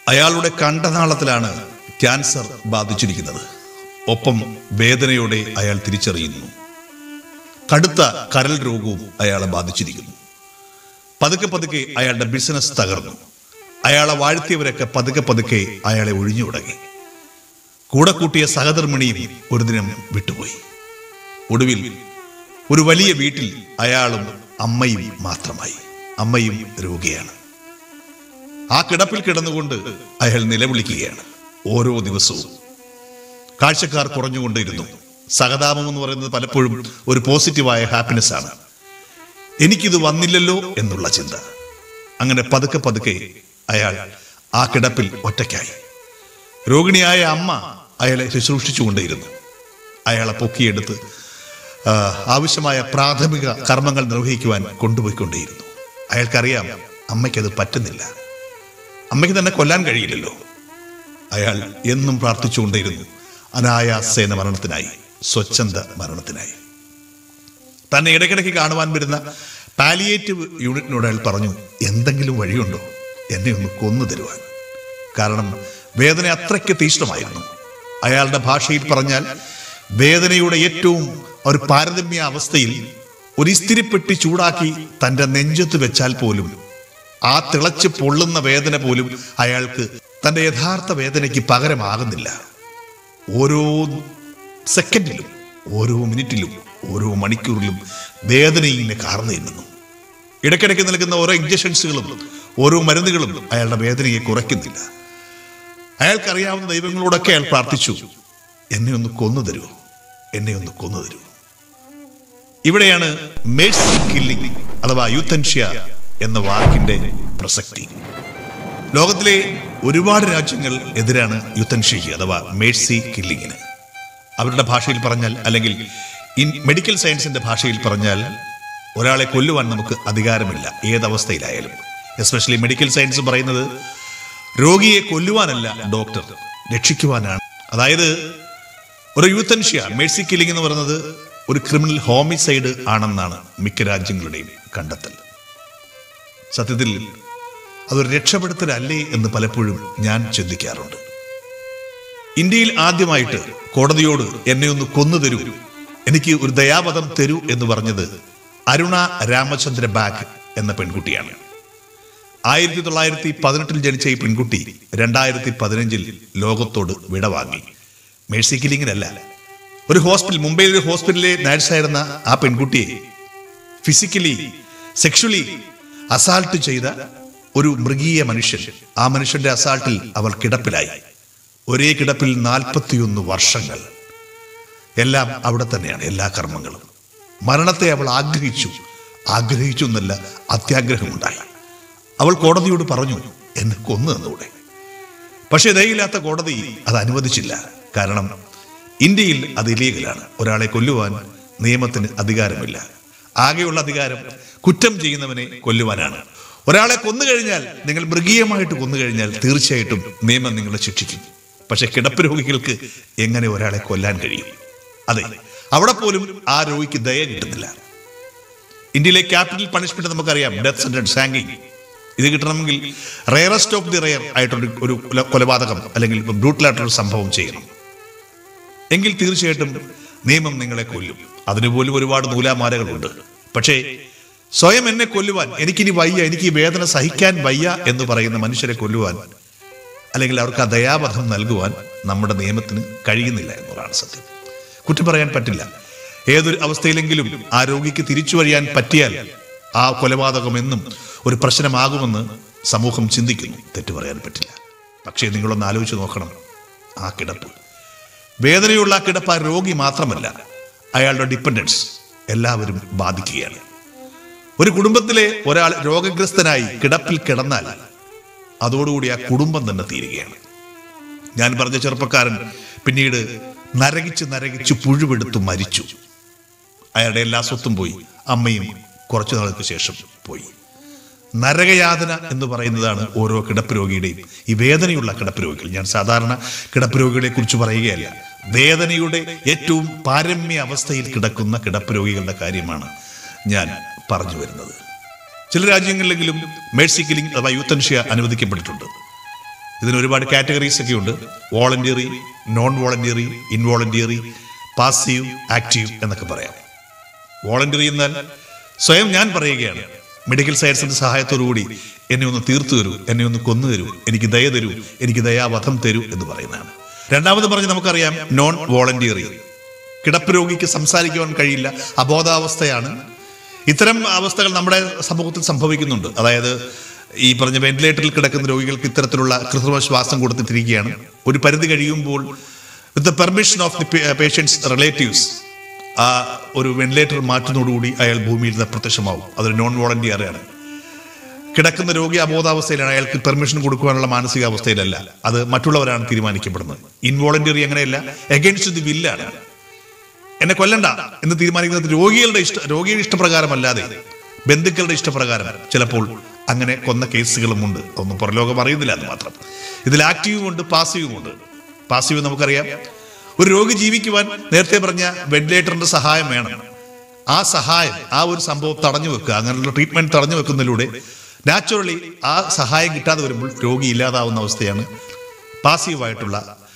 അയാളുടെ കണ്ടനാളത്തിലാണ് ക്യാൻസർ ബാധിച്ചിരിക്കുന്നത് ഒപ്പം വേദനയോടെ അയാൾ തിരിച്ചറിയുന്നു കടുത്ത കരൽ രോഗവും അയാളെ ബാധിച്ചിരിക്കുന്നു പതുക്കെ പതുക്കെ അയാളുടെ ബിസിനസ് തകർന്നു അയാളെ വാഴ്ത്തിയവരൊക്കെ പതുക്കെ പതുക്കെ അയാളെ ഒഴിഞ്ഞു തുടങ്ങി കൂടെ കൂട്ടിയ സഹധർമ്മിണിയും ഒരു ദിനം വിട്ടുപോയി ഒടുവിൽ ഒരു വലിയ വീട്ടിൽ അയാളും അമ്മയും മാത്രമായി അമ്മയും രോഗിയാണ് ആ കിടപ്പിൽ കിടന്നുകൊണ്ട് അയാൾ നിലവിളിക്കുകയാണ് ഓരോ ദിവസവും കാഴ്ചക്കാർ കുറഞ്ഞുകൊണ്ടിരുന്നു സഹതാപം എന്ന് പറയുന്നത് പലപ്പോഴും ഒരു പോസിറ്റീവായ ഹാപ്പിനെസ് ആണ് എനിക്കിത് വന്നില്ലല്ലോ എന്നുള്ള ചിന്ത അങ്ങനെ പതുക്കെ പതുക്കെ അയാൾ ആ കിടപ്പിൽ ഒറ്റയ്ക്കായി രോഗിണിയായ അമ്മ അയാളെ ശുശ്രൂഷിച്ചുകൊണ്ടേയിരുന്നു അയാളെ പൊക്കിയെടുത്ത് ആ, ആവശ്യമായ പ്രാഥമിക കർമ്മങ്ങൾ നിർവഹിക്കുവാൻ കൊണ്ടുപോയിക്കൊണ്ടേയിരുന്നു അയാൾക്കറിയാം അമ്മയ്ക്കത് പറ്റുന്നില്ല അമ്മയ്ക്ക് തന്നെ കൊല്ലാൻ കഴിയില്ലല്ലോ അയാൾ എന്നും പ്രാർത്ഥിച്ചുകൊണ്ടേയിരുന്നു അനായാസേന മരണത്തിനായി സ്വച്ഛന്ത മരണത്തിനായി തന്നെ ഇടയ്ക്കിടയ്ക്ക് കാണുവാൻ വരുന്ന പാലിയേറ്റീവ് യൂണിറ്റിനോട് അയാൾ പറഞ്ഞു എന്തെങ്കിലും വഴിയുണ്ടോ എന്നെ ഒന്ന് കൊന്നു തരുവാൻ കാരണം വേദന അത്രയ്ക്ക് തീഷ്ണമായിരുന്നു അയാളുടെ ഭാഷയിൽ പറഞ്ഞാൽ വേദനയുടെ ഏറ്റവും ഒരു പാരതമ്യ അവസ്ഥയിൽ ഒരു ഇസ്തിരിപ്പെട്ടി ചൂടാക്കി തന്റെ നെഞ്ചത്ത് വെച്ചാൽ പോലും ആ തിളച്ച് പൊള്ളുന്ന വേദന പോലും അയാൾക്ക് തന്റെ യഥാർത്ഥ വേദനയ്ക്ക് പകരമാകുന്നില്ല ഓരോ സെക്കൻഡിലും ഓരോ മിനിറ്റിലും ഓരോ മണിക്കൂറിലും വേദന ഇങ്ങനെ കാർന്നു തിന്നുന്നു ഇടയ്ക്കിടയ്ക്ക് നൽകുന്ന ഓരോ ഇഞ്ചക്ഷൻസുകളും ഓരോ മരുന്നുകളും അയാളുടെ വേദനയെ കുറയ്ക്കുന്നില്ല അയാൾക്കറിയാവുന്ന ദൈവങ്ങളോടൊക്കെ അയാൾ പ്രാർത്ഥിച്ചു എന്നെ ഒന്ന് കൊന്നു തരൂ എന്നെ ഒന്ന് കൊന്നു തരൂ ഇവിടെയാണ് മേഴ്സി കില്ലിംഗ് അഥവാ യൂത്തൻഷ്യ എന്ന വാക്കിന്റെ പ്രസക്തി ലോകത്തിലെ ഒരുപാട് രാജ്യങ്ങൾ എതിരാണ് യുദ്ധൻഷ്യയ്ക്ക് അഥവാ മേഴ്സി കില്ലിങ്ങിന് അവരുടെ ഭാഷയിൽ പറഞ്ഞാൽ അല്ലെങ്കിൽ ഇൻ മെഡിക്കൽ സയൻസിന്റെ ഭാഷയിൽ പറഞ്ഞാൽ ഒരാളെ കൊല്ലുവാൻ നമുക്ക് അധികാരമില്ല ഏതവസ്ഥയിലായാലും എസ്പെഷ്യലി മെഡിക്കൽ സയൻസ് പറയുന്നത് രോഗിയെ കൊല്ലുവാനല്ല ഡോക്ടർ രക്ഷിക്കുവാനാണ് അതായത് ഒരു യൂത്തൻഷ്യ മേഴ്സി കില്ലിംഗ് എന്ന് പറയുന്നത് ഒരു ക്രിമിനൽ ഹോമിസൈഡ് ആണെന്നാണ് മിക്ക രാജ്യങ്ങളുടെയും കണ്ടെത്തൽ സത്യത്തിൽ അതൊരു രക്ഷപ്പെടുത്തലല്ലേ എന്ന് പലപ്പോഴും ഞാൻ ചിന്തിക്കാറുണ്ട് ഇന്ത്യയിൽ ആദ്യമായിട്ട് കോടതിയോട് എന്നെ ഒന്ന് കൊന്നു തരൂ എനിക്ക് ഒരു ദയാവധം തരൂ എന്ന് പറഞ്ഞത് അരുണ രാമചന്ദ്ര ബാഗ് എന്ന പെൺകുട്ടിയാണ് ആയിരത്തി തൊള്ളായിരത്തി പതിനെട്ടിൽ ജനിച്ച ഈ പെൺകുട്ടി രണ്ടായിരത്തി പതിനഞ്ചിൽ ലോകത്തോട് വിടവാങ്ങി മേഴ്സി കില്ലിങ്ങിനല്ല ഒരു ഹോസ്പിറ്റൽ മുംബൈയിലെ ഒരു ഹോസ്പിറ്റലിലെ നഴ്സായിരുന്ന ആ പെൺകുട്ടിയെ ഫിസിക്കലി സെക്ഷലി അസാൾട്ട് ചെയ്ത ഒരു മൃഗീയ മനുഷ്യൻ ആ മനുഷ്യന്റെ അസാൾട്ടിൽ അവൾ കിടപ്പിലായി ഒരേ കിടപ്പിൽ നാൽപ്പത്തിയൊന്ന് വർഷങ്ങൾ എല്ലാം അവിടെ തന്നെയാണ് എല്ലാ കർമ്മങ്ങളും മരണത്തെ അവൾ ആഗ്രഹിച്ചു ആഗ്രഹിച്ചു എന്നല്ല അത്യാഗ്രഹമുണ്ടായി അവൾ കോടതിയോട് പറഞ്ഞു എന്നെ കൊന്നു തന്നൂടെ പക്ഷേ ദയയില്ലാത്ത കോടതി അത് അനുവദിച്ചില്ല കാരണം ഇന്ത്യയിൽ അത് ഇലീഗലാണ് ഒരാളെ കൊല്ലുവാൻ നിയമത്തിന് അധികാരമില്ല ആകെയുള്ള അധികാരം കുറ്റം ചെയ്യുന്നവനെ കൊല്ലുവാനാണ് ഒരാളെ കൊന്നു കഴിഞ്ഞാൽ നിങ്ങൾ മൃഗീയമായിട്ട് കൊന്നു കഴിഞ്ഞാൽ തീർച്ചയായിട്ടും നിയമം നിങ്ങളെ ശിക്ഷിക്കും പക്ഷെ കിടപ്പ് രോഗികൾക്ക് എങ്ങനെ ഒരാളെ കൊല്ലാൻ കഴിയും അതെ അവിടെ പോലും ആ രോഗിക്ക് ദയ കിട്ടുന്നില്ല ഇന്ത്യയിലെ ക്യാപിറ്റൽ പണിഷ്മെന്റ് നമുക്കറിയാം ഡെത്ത് സെന്റൻസ് ഹാങ്കിങ് ഇത് കിട്ടണമെങ്കിൽ റയറസ്റ്റ് ഓഫ് ദി റയർ ആയിട്ടൊരു ഒരു കൊല- കൊലപാതകം അല്ലെങ്കിൽ ബ്രൂട്ടലായിട്ടൊരു സംഭവം ചെയ്യണം എങ്കിൽ തീർച്ചയായിട്ടും നിയമം നിങ്ങളെ കൊല്ലും അതിനുപോലും ഒരുപാട് നൂലാമാലകളുണ്ട് പക്ഷേ സ്വയം എന്നെ കൊല്ലുവാൻ എനിക്കിനി വയ്യ എനിക്ക് ഈ വേദന സഹിക്കാൻ വയ്യ എന്ന് പറയുന്ന മനുഷ്യരെ കൊല്ലുവാൻ അല്ലെങ്കിൽ അവർക്ക് ആ ദയാവധം നൽകുവാൻ നമ്മുടെ നിയമത്തിന് കഴിയുന്നില്ല എന്നുള്ളതാണ് സത്യം കുറ്റം പറയാൻ പറ്റില്ല ഏതൊരു അവസ്ഥയിലെങ്കിലും ആ രോഗിക്ക് തിരിച്ചു വഴിയാൻ പറ്റിയാൽ ആ കൊലപാതകം എന്നും ഒരു പ്രശ്നമാകുമെന്ന് സമൂഹം ചിന്തിക്കുന്നു തെറ്റു പറയാൻ പറ്റില്ല പക്ഷേ നിങ്ങളൊന്ന് ആലോചിച്ച് നോക്കണം ആ കിടപ്പ് വേദനയുള്ള ആ കിടപ്പ് ആ രോഗി മാത്രമല്ല അയാളുടെ ഡിപ്പെൻഡൻസ് എല്ലാവരും ബാധിക്കുകയാണ് ഒരു കുടുംബത്തിലെ ഒരാൾ രോഗഗ്രസ്തനായി കിടപ്പിൽ കിടന്നാൽ അതോടുകൂടി ആ കുടുംബം തന്നെ തീരുകയാണ് ഞാൻ പറഞ്ഞ ചെറുപ്പക്കാരൻ പിന്നീട് നരകിച്ച് നരകിച്ച് പുഴുവെടുത്ത് മരിച്ചു അയാളുടെ എല്ലാ സ്വത്തും പോയി അമ്മയും കുറച്ചു നാൾക്ക് ശേഷം പോയി നരകയാതന എന്ന് പറയുന്നതാണ് ഓരോ കിടപ്പ് രോഗിയുടെയും ഈ വേദനയുള്ള കിടപ്പ് രോഗികൾ ഞാൻ സാധാരണ കിടപ്പ് രോഗികളെ കുറിച്ച് പറയുകയല്ല വേദനയുടെ ഏറ്റവും പാരമ്യ അവസ്ഥയിൽ കിടക്കുന്ന കിടപ്പ് രോഗികളുടെ കാര്യമാണ് ഞാൻ പറഞ്ഞു വരുന്നത് ചില രാജ്യങ്ങളിലെങ്കിലും മേഴ്സി കില്ലിംഗ് അഥവാ യൂത്തൻഷ്യ അനുവദിക്കപ്പെട്ടിട്ടുണ്ട് ഇതിന് ഒരുപാട് കാറ്റഗറീസ് ഒക്കെ ഉണ്ട് voluntary non voluntary involuntary passive active എന്നൊക്കെ പറയാം വോളണ്ടിയറി എന്നാൽ സ്വയം ഞാൻ പറയുകയാണ് മെഡിക്കൽ സയൻസിന്റെ സഹായത്തോടു കൂടി എന്നെ ഒന്ന് തീർത്തു തരൂ എന്നെ ഒന്ന് കൊന്നു തരൂ എനിക്ക് ദയ തരൂ എനിക്ക് ദയാവധം തരൂ എന്ന് പറയുന്നതാണ് രണ്ടാമത് പറഞ്ഞ് നമുക്കറിയാം നോൺ വോളണ്ടിയറി കിടപ്പ് രോഗിക്ക് സംസാരിക്കുവാൻ കഴിയില്ല അബോധാവസ്ഥയാണ് ഇത്തരം അവസ്ഥകൾ നമ്മുടെ സമൂഹത്തിൽ സംഭവിക്കുന്നുണ്ട് അതായത് ഈ പറഞ്ഞ വെന്റിലേറ്ററിൽ കിടക്കുന്ന രോഗികൾക്ക് ഇത്തരത്തിലുള്ള കൃത്രിമ ശ്വാസം കൊടുത്തിട്ടിരിക്കുകയാണ് ഒരു പരിധി കഴിയുമ്പോൾ with the permission of the patient's relatives ആ ഒരു വെന്റിലേറ്റർ മാറ്റുന്നതോടുകൂടി അയാൾ ഭൂമിയിൽ നിന്ന് പ്രത്യക്ഷമാവും അതൊരു നോൺ വോളണ്ടിയറാണ് കിടക്കുന്ന രോഗി അബോധാവസ്ഥയിലാണ് അയാൾക്ക് പെർമിഷൻ കൊടുക്കുവാനുള്ള മാനസികാവസ്ഥയിലല്ല അത് മറ്റുള്ളവരാണ് തീരുമാനിക്കപ്പെടുന്നത് ഇൻവോളണ്ടിയറി അങ്ങനെയല്ല എഗൻസ്റ്റ് ദി വില്ലാണ് എന്നെ കൊല്ലണ്ട എന്ന് തീരുമാനിക്കുന്നത് രോഗികളുടെ ഇഷ്ട രോഗിയുടെ ഇഷ്ടപ്രകാരമല്ലാതെ ബന്ധുക്കളുടെ ഇഷ്ടപ്രകാരം ചിലപ്പോൾ അങ്ങനെ കൊന്ന കേസുകളും ഉണ്ട് ഒന്നും പുറലോകം അറിയുന്നില്ല എന്ന് മാത്രം ഇതിൽ ആക്റ്റീവും ഉണ്ട് പാസീവും ഉണ്ട് പാസീവ് നമുക്കറിയാം ഒരു രോഗി ജീവിക്കുവാൻ നേരത്തെ പറഞ്ഞ വെന്റിലേറ്ററിന്റെ സഹായം വേണം ആ സഹായം ആ ഒരു സംഭവം തടഞ്ഞു വെക്കുക അങ്ങനെയുള്ള ട്രീറ്റ്മെന്റ് തടഞ്ഞു വെക്കുന്നതിലൂടെ നാച്ചുറലി ആ സഹായം കിട്ടാതെ വരുമ്പോൾ രോഗി ഇല്ലാതാവുന്ന അവസ്ഥയാണ് പാസീവായിട്ടുള്ള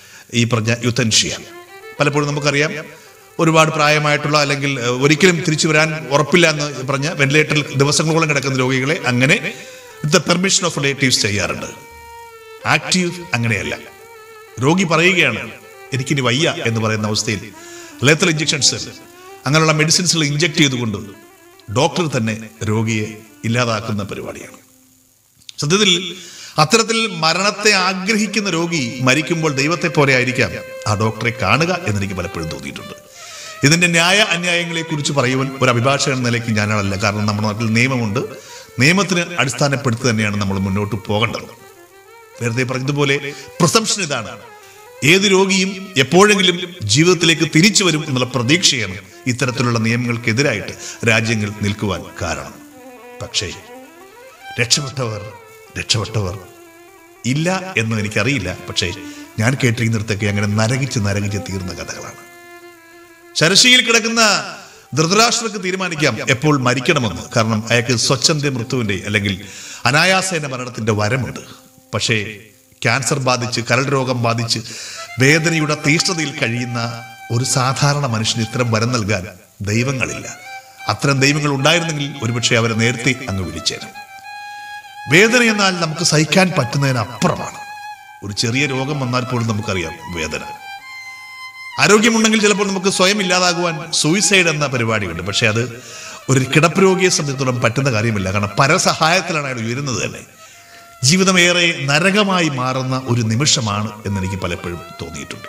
ഈ പറഞ്ഞ യുത്തൻഷ്യ പലപ്പോഴും നമുക്കറിയാം ഒരുപാട് പ്രായമായിട്ടുള്ള അല്ലെങ്കിൽ ഏഹ്, ഒരിക്കലും തിരിച്ചു വരാൻ ഉറപ്പില്ല എന്ന് പറഞ്ഞ വെന്റിലേറ്ററിൽ ദിവസങ്ങളോളം കിടക്കുന്ന രോഗികളെ അങ്ങനെ വിത്ത് പെർമിഷൻ ഓഫ് റിലേറ്റീവ്സ് ചെയ്യാറുണ്ട് ആക്റ്റീവ് അങ്ങനെയല്ല രോഗി പറയുകയാണ് എനിക്കിനി വയ്യ എന്ന് പറയുന്ന അവസ്ഥയിൽ ലേത്തൽ ഇഞ്ചക്ഷൻസ് അങ്ങനെയുള്ള മെഡിസിൻസുകൾ ഇഞ്ചക്ട് ചെയ്തുകൊണ്ട് ഡോക്ടർ തന്നെ രോഗിയെ ഇല്ലാതാക്കുന്ന പരിപാടിയാണ് സത്യത്തിൽ അത്തരത്തിൽ മരണത്തെ ആഗ്രഹിക്കുന്ന രോഗി മരിക്കുമ്പോൾ ദൈവത്തെ പോലെ ആയിരിക്കാം ആ ഡോക്ടറെ കാണുക എന്നെനിക്ക് പലപ്പോഴും തോന്നിയിട്ടുണ്ട് ഇതിന്റെ ന്യായ അന്യായങ്ങളെ കുറിച്ച് പറയുവാൻ ഒരു അഭിഭാഷകൻ എന്ന നിലയ്ക്ക് ഞാനാണല്ല കാരണം നമ്മുടെ നാട്ടിൽ നിയമമുണ്ട് നിയമത്തിന് അടിസ്ഥാനപ്പെടുത്തി തന്നെയാണ് നമ്മൾ മുന്നോട്ട് പോകേണ്ടത് നേരത്തെ പറഞ്ഞതുപോലെ പ്രസംഷൻ ഇതാണ് ഏത് രോഗിയും എപ്പോഴെങ്കിലും ജീവിതത്തിലേക്ക് തിരിച്ചു വരും എന്നുള്ള പ്രതീക്ഷയാണ് ഇത്തരത്തിലുള്ള നിയമങ്ങൾക്കെതിരായിട്ട് രാജ്യങ്ങൾ നിൽക്കുവാൻ കാരണം പക്ഷേ രക്ഷപ്പെട്ടവർ രക്ഷപ്പെട്ടവർ ഇല്ല എന്ന് എനിക്കറിയില്ല പക്ഷേ ഞാൻ കേട്ടിരിക്കുന്നിടത്തൊക്കെ അങ്ങനെ നരകിച്ച് നരകിച്ച് തീർന്ന കഥകളാണ് ശരശിയിൽ കിടക്കുന്ന ധൃതരാഷ്ട്രക്ക് തീരുമാനിക്കാം എപ്പോൾ മരിക്കണമെന്ന് കാരണം അയാൾക്ക് സ്വച്ഛന്റെ മൃത്യുവിന്റെ അല്ലെങ്കിൽ അനായാസേന മരണത്തിന്റെ വരമുണ്ട് പക്ഷേ ക്യാൻസർ ബാധിച്ച് കരൾ രോഗം ബാധിച്ച് വേദനയുടെ തീഷ്ണതയിൽ കഴിയുന്ന ഒരു സാധാരണ മനുഷ്യന് ഇത്തരം വരം നൽകാൻ ദൈവങ്ങളില്ല അത്തരം ദൈവങ്ങൾ ഉണ്ടായിരുന്നെങ്കിൽ ഒരുപക്ഷെ അവരെ നേരത്തെ അങ്ങ് വിളിച്ചേരും വേദന എന്നാൽ നമുക്ക് സഹിക്കാൻ പറ്റുന്നതിനപ്പുറമാണ് ഒരു ചെറിയ രോഗം വന്നാൽ പോലും നമുക്കറിയാം വേദന ആരോഗ്യമുണ്ടെങ്കിൽ ചിലപ്പോൾ നമുക്ക് സ്വയം ഇല്ലാതാകുവാൻ സൂയിസൈഡ് എന്ന പരിപാടിയുണ്ട് പക്ഷെ അത് ഒരു കിടപ്പ് രോഗിയെ സംബന്ധിച്ചിടത്തോളം പറ്റുന്ന കാര്യമില്ല കാരണം പരസഹായത്തിലാണ് അയാൾ ഉയരുന്നത് തന്നെ ജീവിതം ഏറെ നരകമായി മാറുന്ന ഒരു നിമിഷമാണ് എന്നെനിക്ക് പലപ്പോഴും തോന്നിയിട്ടുണ്ട്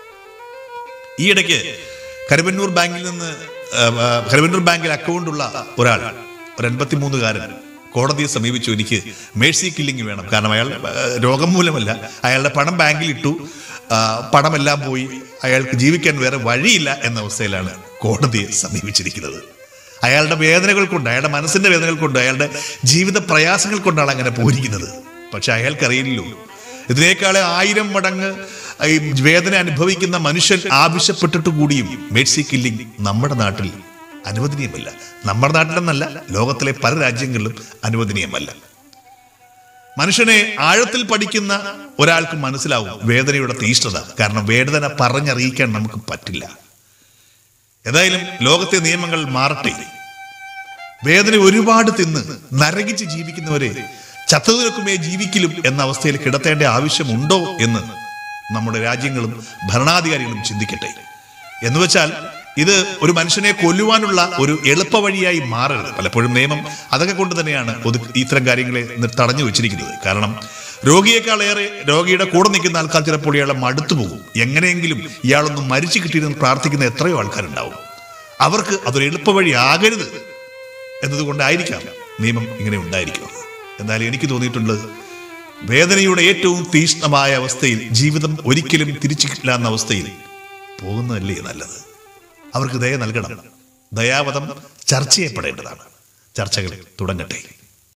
ഈയിടയ്ക്ക് കരുവന്നൂർ ബാങ്കിൽ നിന്ന് ആ, ആ, കരുവന്നൂർ ബാങ്കിൽ അക്കൗണ്ടുള്ള ഒരാൾ ഒരു എൺപത്തിമൂന്നുകാരൻ കോടതിയെ സമീപിച്ചു എനിക്ക് മേഴ്സി കില്ലിംഗ് വേണം കാരണം അയാൾ ആ, രോഗം മൂലമല്ല അയാളുടെ പണം ബാങ്കിൽ ഇട്ടു ആ, പണമെല്ലാം പോയി അയാൾക്ക് ജീവിക്കാൻ വേറെ വഴിയില്ല എന്ന അവസ്ഥയിലാണ് കോടതിയെ സമീപിച്ചിരിക്കുന്നത് അയാളുടെ വേദനകൾ കൊണ്ട് അയാളുടെ മനസ്സിന്റെ വേദനകൾ കൊണ്ട് അയാളുടെ ജീവിത പ്രയാസങ്ങൾ കൊണ്ടാണ് അങ്ങനെ പോയിരിക്കുന്നത് പക്ഷെ അയാൾക്കറിയില്ലല്ലോ ഇതിനേക്കാളെ ആയിരം മടങ്ങ് ഈ വേദന അനുഭവിക്കുന്ന മനുഷ്യൻ ആവശ്യപ്പെട്ടിട്ട് കൂടിയും മേഴ്സി കില്ലിംഗ് നമ്മുടെ നാട്ടിൽ അനുവദനീയമല്ല നമ്മുടെ നാട്ടിലെന്നല്ല ലോകത്തിലെ പല രാജ്യങ്ങളിലും അനുവദനീയമല്ല മനുഷ്യനെ ആഴത്തിൽ പഠിക്കുന്ന ഒരാൾക്ക് മനസ്സിലാവും വേദനയുടെ തീഷ്ണത കാരണം വേദന പറഞ്ഞറിയിക്കാൻ നമുക്ക് പറ്റില്ല ഏതായാലും ലോകത്തെ നിയമങ്ങൾ മാറട്ടെ വേദന ഒരുപാട് തിന്ന് നരകിച്ച് ജീവിക്കുന്നവരെ ചത്തതിനൊക്കുമേ ജീവിക്കലും എന്ന അവസ്ഥയിൽ കിടത്തേണ്ട ആവശ്യമുണ്ടോ എന്ന് നമ്മുടെ രാജ്യങ്ങളും ഭരണാധികാരികളും ചിന്തിക്കട്ടെ എന്ന് വെച്ചാൽ ഇത് ഒരു മനുഷ്യനെ കൊല്ലുവാനുള്ള ഒരു എളുപ്പ വഴിയായി മാറരുത് പലപ്പോഴും നിയമം അതൊക്കെ കൊണ്ട് തന്നെയാണ് ഒതുക്ക് ഇത്തരം കാര്യങ്ങളെ നി- തടഞ്ഞു വെച്ചിരിക്കുന്നത് കാരണം രോഗിയേക്കാൾ ഏറെ രോഗിയുടെ കൂടെ നിൽക്കുന്ന ആൾക്കാർ ചിലപ്പോൾ ഇയാളെ മടുത്തു പോകും എങ്ങനെയെങ്കിലും ഇയാളൊന്നും മരിച്ചു കിട്ടിയിരുന്ന് പ്രാർത്ഥിക്കുന്ന എത്രയോ ആൾക്കാരുണ്ടാവും അവർക്ക് അതൊരു എളുപ്പ വഴി ആകരുത് എന്നതുകൊണ്ടായിരിക്കാം നിയമം ഇങ്ങനെ ഉണ്ടായിരിക്കുന്നത് എന്നാൽ എനിക്ക് തോന്നിയിട്ടുണ്ട് വേദനയുടെ ഏറ്റവും തീഷ്ണമായ അവസ്ഥയിൽ ജീവിതം ഒരിക്കലും തിരിച്ചു കിട്ടില്ല എന്ന അവസ്ഥയിൽ പോകുന്നതല്ലേ നല്ലത് അവർക്ക് ദയ നൽകണം ദയാവധം ചർച്ച ചെയ്യപ്പെടേണ്ടതാണ് ചർച്ചകൾ തുടങ്ങട്ടെ